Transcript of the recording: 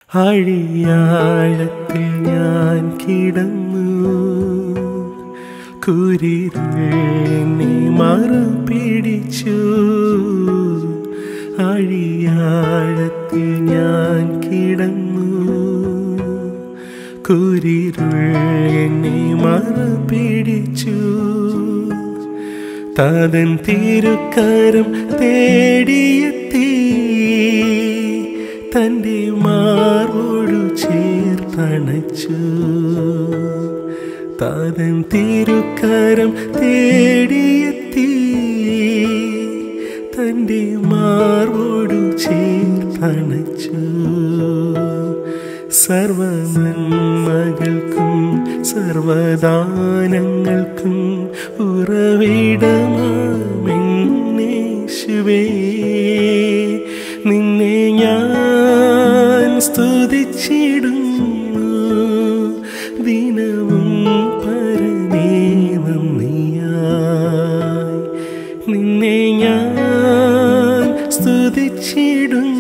അഴിയാഴത്തിൽ ഞാൻ കിടന്നു കുരിരുൾ എന്നെ മറുപിടിച്ചു അഴിയാഴത്തിൽ ഞാൻ കിടന്നു കുരിരുൾ എന്നെ മറുപിടിച്ചു താതൻ തിരുക്കരം തേടിയെത്തി തൻ്റെ മാർവോടു ചേർത്തണച്ചു താതൻ തിരുക്കരം തേടിയെത്തി തൻ്റെ മാർവോടു ചേർത്തണച്ചു സർവനന്മകൾക്കും സർവദാനങ്ങൾക്കും ഉറവിടമാമെന്നേശുവേ നിന്നെ ഞാൻ സ്തുതിച്ചിടുന്നു ദിനവും പരനേ നന്ദിയായി നിന്നെ ഞാൻ സ്തുതിച്ചിടുന്നു